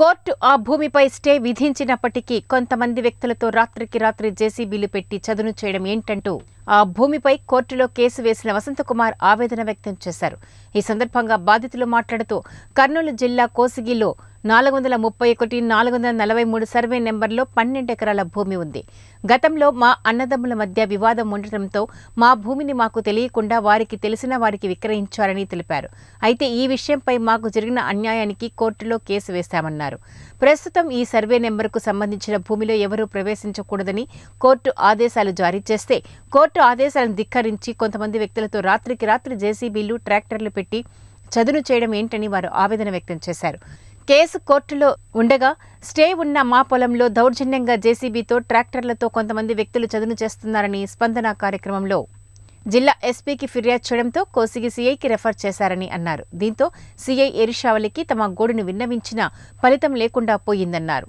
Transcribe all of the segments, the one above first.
court ఆ భూమిపై stay విధించినప్పటికీ కొంతమంది వ్యక్తులతో రాత్రికి రాత్రి జేసీబీలు పెట్టి చదును చేయడం ఏంటంటూ ఆ భూమిపై కోర్టులో కేసు వేసిన వసంతకుమార్ ఆవేదన వ్యక్తం చేశారు ఈ సందర్భంగా బాధితులు మాట్లాడుతూ కర్నూలు జిల్లా కోసిగిలో నాలుగు వందల ముప్పై ఒకటి నాలుగు వందల నలభై మూడు సర్వే నెంబర్లో పన్నెండు ఎకరాల భూమి ఉంది గతంలో మా అన్నదమ్ముల మధ్య వివాదం ఉండటంతో మా భూమిని మాకు తెలియకుండా వారికి తెలిసిన వారికి విక్రయించారని తెలిపారు అయితే ఈ విషయంపై మాకు జరిగిన అన్యాయానికి కోర్టులో కేసు వేశామన్నారు ప్రస్తుతం ఈ సర్వే నెంబర్కు సంబంధించిన భూమిలో ఎవరూ ప్రవేశించకూడదని కోర్టు ఆదేశాలు జారీ చేస్తే కోర్టు ఆదేశాలను ధిక్కరించి కొంతమంది వ్యక్తులతో రాత్రికి రాత్రి జేసీబీలు ట్రాక్టర్లు పెట్టి చదును చేయడం ఏంటని వారు ఆవేదన వ్యక్తం చేశారు కేసు కోర్టులో ఉండగా స్టే ఉన్న మా పొలంలో దౌర్జన్యంగా జేసీబీతో ట్రాక్టర్లతో కొంతమంది వ్యక్తులు చదును చేస్తున్నారని స్పందన కార్యక్రమంలో జిల్లా ఎస్పీకి ఫిర్యాదు చేయడంతో కోసిగి సీఐకి రెఫర్ చేశారని అన్నారు దీంతో సీఐ ఎరిషావలికి తమ గోడును విన్నవించినా ఫలితం లేకుండా పోయిందన్నారు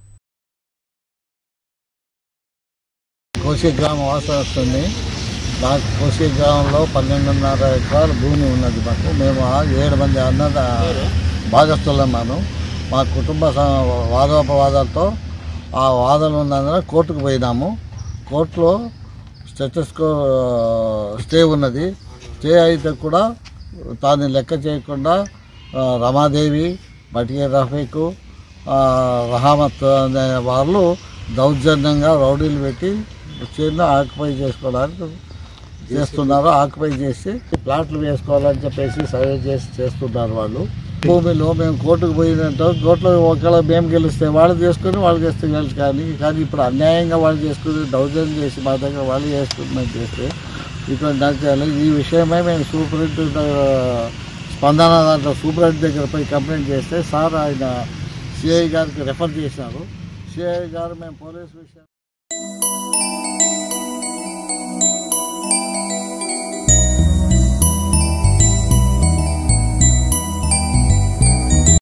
కోసి గ్రామం వాసన వస్తుంది నాకు కోసి గ్రామంలో పన్నెండున్నర ఎకరాల భూమి ఉన్నది మాకు మేము ఆ ఏడు మంది అన్నద భాగస్థులన్నాను మా కుటుంబ స- వాదోపవాదాలతో ఆ వాదన ఉన్నందున కోర్టుకు పోయినాము కోర్టులో స్టెటస్కో స్టే ఉన్నది స్టే అయితే కూడా దాన్ని లెక్క చేయకుండా ఆ, రమాదేవి బటికే రఫీకు ఆ, రహమత్ అనే వాళ్ళు దౌర్జన్యంగా రౌడీలు పెట్టి చిన్న ఆక్యుపై చేసుకోవడానికి చేస్తున్నారు ఆక్యుపై చేసి ప్లాట్లు వేసుకోవాలని చెప్పేసి సర్వే చేసి చేస్తున్నారు వాళ్ళు భూమిలో మేము కోర్టుకు పోయినట్టు కోర్టులో ఒకవేళ మేము గెలిస్తే వాళ్ళు చేసుకుని వాళ్ళు చేస్తే గెలిచి కానీ కానీ ఇప్పుడు అన్యాయంగా వాళ్ళు చేసుకుని దౌర్జన్యం చేసి మా దగ్గర వాళ్ళు చేసుకుంటున్నాం చేస్తే ఇటువంటి దాంట్లో ఈ విషయమై మేము సూపరింటెండెంట్ స్పందన దాంట్లో సూపరింటెండెంట్ దగ్గర పోయి కంప్లైంట్ చేస్తే సార్ ఆయన సిఐ గారికి రెఫర్ చేశారు సిఐ గారు మేము పోలీస్ విషయం